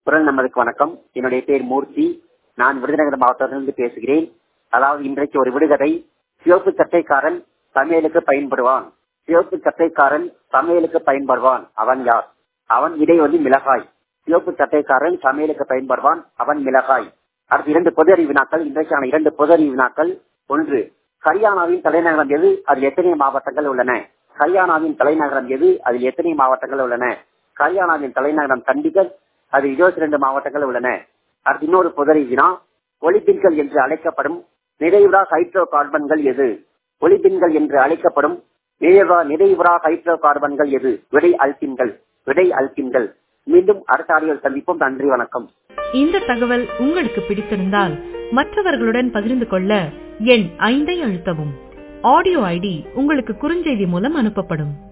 குரல் நம்மளுக்கு வணக்கம் என்னுடைய பேர் மூர்த்தி நான் விருதுநகர் மாவட்டத்திலிருந்து பேசுகிறேன் அதாவது இன்றைக்கு ஒரு விடுகதை சிவப்பு சட்டைக்காரன் சமையலுக்கு பயன்படுவான் சிவப்பு சட்டைக்காரன் சமையலுக்கு பயன்படுவான் அவன் யார் அவன் விடை வந்து மிளகாய் சிவப்பு சட்டைக்காரன் சமையலுக்கு பயன்படுவான் அவன் மிளகாய் அடுத்து இரண்டு பொது அறிவு வினாக்கள் இன்றைக்கான இரண்டு பொது அறிவு வினாக்கள் ஒன்று ஹரியானாவின் தலைநகரம் எது அதில் எத்தனை மாவட்டங்கள் உள்ளன ஹரியானாவின் தலைநகரம் எது அதில் எத்தனை மாவட்டங்கள் உள்ளன ஹரியானாவின் தலைநகரம் சண்டிகர் அதில் இருபத்தி ரெண்டு மாவட்டங்கள் உள்ளன அடுத்து இன்னொரு புதறி வினா ஒலிபின்கள் என்று அழைக்கப்படும் நிறைவுறா ஹைட்ரோ கார்பன்கள் எது ஒலிபின்கள் என்று அழைக்கப்படும் நிறைவுறா நிறைவுறா ஹைட்ரோ கார்பன்கள் எது விடை அல்பின்கள் விடை அல்பின்கள் மீண்டும் அடுத்த ஆடியோவில் சந்திப்போம் நன்றி வணக்கம் இந்த தகவல் உங்களுக்கு பிடித்திருந்தால் மற்றவர்களுடன் பகிர்ந்து கொள்ள எண் ஐந்தை அழுத்தவும் ஆடியோ ஐடி உங்களுக்கு குறுஞ்செய்தி மூலம் அனுப்பப்படும்